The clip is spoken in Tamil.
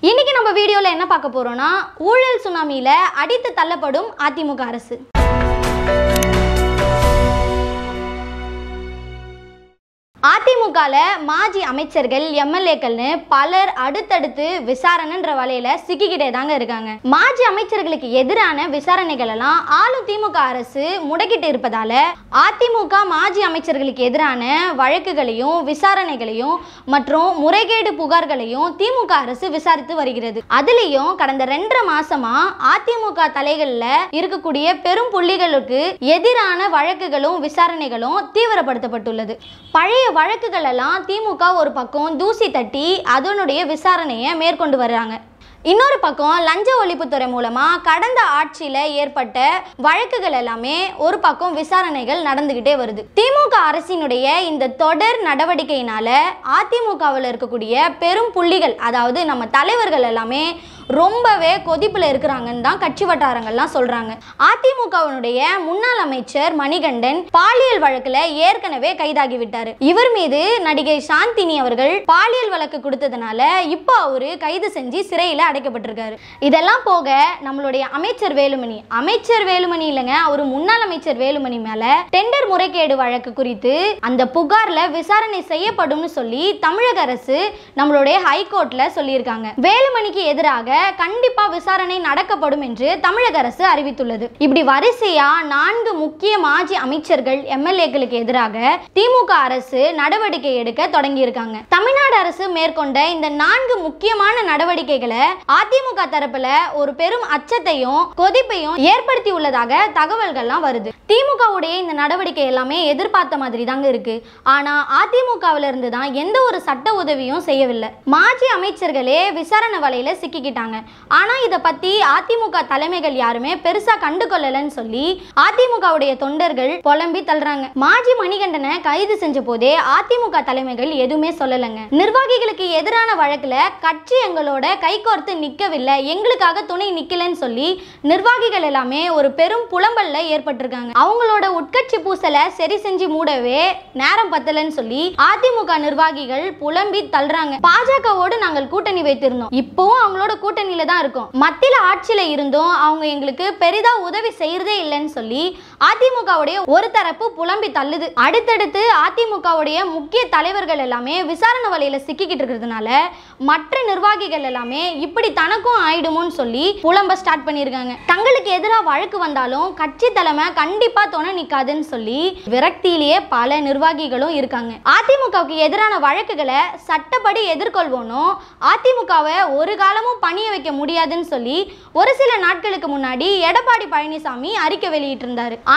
இன்னைக்கு நம்ம வீடியோல என்ன பார்க்க போறோம்னா ஊழல் சுனாமியில அடித்து தள்ளப்படும் அதிமுக அரசு அதிமுகல மாஜி அமைச்சர்கள் எம்எல்ஏக்கள்னு பலர் அடுத்தடுத்து விசாரணைன்ற வலையில சிக்கிக்கிட்டே தாங்க இருக்காங்க மாஜி அமைச்சர்களுக்கு எதிரான விசாரணைகள் எல்லாம் ஆளும் திமுக அரசு முடக்கிட்டு இருப்பதால அதிமுக மாஜி அமைச்சர்களுக்கு எதிரான வழக்குகளையும் விசாரணைகளையும் மற்றும் முறைகேடு புகார்களையும் திமுக அரசு விசாரித்து வருகிறது அதுலயும் கடந்த ரெண்டரை மாசமா அதிமுக தலைகள்ல இருக்கக்கூடிய பெரும் புள்ளிகளுக்கு எதிரான வழக்குகளும் விசாரணைகளும் தீவிரப்படுத்தப்பட்டுள்ளது பழைய வழக்குகள் எல்லாம் திமுக ஒரு பக்கம் தூசி தட்டி அதனுடைய விசாரணையை மேற்கொண்டு வர்றாங்க இன்னொரு பக்கம் லஞ்ச ஒழிப்புத்துறை மூலமா கடந்த ஆட்சியில ஏற்பட்ட வழக்குகள் எல்லாமே ஒரு பக்கம் விசாரணைகள் நடந்துகிட்டே வருது திமுக அரசினுடைய இந்த தொடர் நடவடிக்கையினால அதிமுகவில் இருக்கக்கூடிய பெரும் புள்ளிகள் அதாவது நம்ம தலைவர்கள் எல்லாமே ரொம்பவே கொதிப்புல இருக்கிறாங்கன்னு தான் கட்சி வட்டாரங்கள்லாம் சொல்றாங்க அதிமுகவினுடைய முன்னாள் அமைச்சர் மணிகண்டன் பாலியல் வழக்குல ஏற்கனவே கைதாகி விட்டாரு இவர் மீது நடிகை சாந்தினி அவர்கள் பாலியல் வழக்கு கொடுத்ததுனால இப்போ அவரு கைது செஞ்சு சிறையில அடைக்கப்பட்டிருக்காரு இதெல்லாம் போக நம்மளுடைய அமைச்சர் வேலுமணி அமைச்சர் வேலுமணி இல்லைங்க அவரு முன்னாள் அமைச்சர் வேலுமணி மேல டெண்டர் முறைகேடு வழக்கு குறித்து அந்த புகார்ல விசாரணை செய்யப்படும்னு சொல்லி தமிழக அரசு நம்மளுடைய ஹைகோர்ட்ல சொல்லியிருக்காங்க வேலுமணிக்கு எதிராக கண்டிப்பா விசாரணை நடக்கப்படும் என்று தமிழக அரசு அறிவித்துள்ளது இப்படி வரிசையா நான்கு முக்கிய மாஜி அமைச்சர்கள் எம்எல்ஏக்களுக்கு எதிராக திமுக அரசு நடவடிக்கை எடுக்க தொடங்கி இருக்காங்க தமிழ்நாடு அரசு மேற்கொண்ட இந்த நான்கு முக்கியமான நடவடிக்கைகளை அதிமுக தரப்புல ஒரு பெரும் அச்சத்தையும் கொதிப்பையும் ஏற்படுத்தி உள்ளதாக தகவல்கள்லாம் வருது திமுகவுடைய இந்த நடவடிக்கை எல்லாமே எதிர்பார்த்த மாதிரி தாங்க இருக்கு ஆனா அதிமுகவில இருந்து தான் எந்த ஒரு சட்ட உதவியும் செய்யவில்லை மாஜி அமைச்சர்களே விசாரணை வலையில சிக்கிக்கிட்டாங்க ஆனா இதை பத்தி அதிமுக தலைமைகள் யாருமே பெருசா கண்டுகொள்ளலன்னு சொல்லி அதிமுகவுடைய தொண்டர்கள் புலம்பி தள்ளுறாங்க மாஜி மணிகண்டனை கைது செஞ்ச போதே அதிமுக தலைமைகள் எதுவுமே சொல்லலைங்க நிர்வாகிகளுக்கு எதிரான வழக்குல கட்சி எங்களோட கைகோர்த்து நிக்கவில்லை எங்களுக்காக துணை நிக்கலன்னு சொல்லி நிர்வாகிகள் எல்லாமே ஒரு பெரும் புலம்பல்ல ஏற்பட்டிருக்காங்க அவங்களோட உட்கட்சி பூசலை சரி செஞ்சு மூடவே நேரம் பத்தலன்னு சொல்லி அதிமுக நிர்வாகிகள் புலம்பி தள்ளுறாங்க பாஜகவோடு நாங்கள் கூட்டணி வைத்திருந்தோம் இப்பவும் அவங்களோட கூட்டணியில தான் இருக்கோம் மத்தியில ஆட்சியில இருந்தும் அவங்க எங்களுக்கு பெரிதா உதவி செய்யறதே இல்லைன்னு சொல்லி அதிமுகவுடைய ஒரு தரப்பு புலம்பி தள்ளுது அடுத்தடுத்து அதிமுகவுடைய முக்கிய தலைவர்கள் எல்லாமே விசாரணை வலையில சிக்கிக்கிட்டு இருக்கிறதுனால மற்ற நிர்வாகிகள் எல்லாமே இப்படி தனக்கும் ஆயிடுமோன்னு சொல்லி புலம்ப ஸ்டார்ட் பண்ணியிருக்காங்க தங்களுக்கு எதிராக வழக்கு வந்தாலும் கட்சி தலைமை கண்டிப்பா துணை நிக்காதுன்னு சொல்லி விரக்தியிலேயே பல நிர்வாகிகளும் இருக்காங்க அதிமுகவுக்கு எதிரான வழக்குகளை சட்டப்படி எதிர்கொள்வோனோ அதிமுகவை ஒரு காலமும் பணிய வைக்க முடியாதுன்னு சொல்லி ஒரு சில நாட்களுக்கு முன்னாடி எடப்பாடி பழனிசாமி அறிக்கை வெளியிட்டிருந்தாரு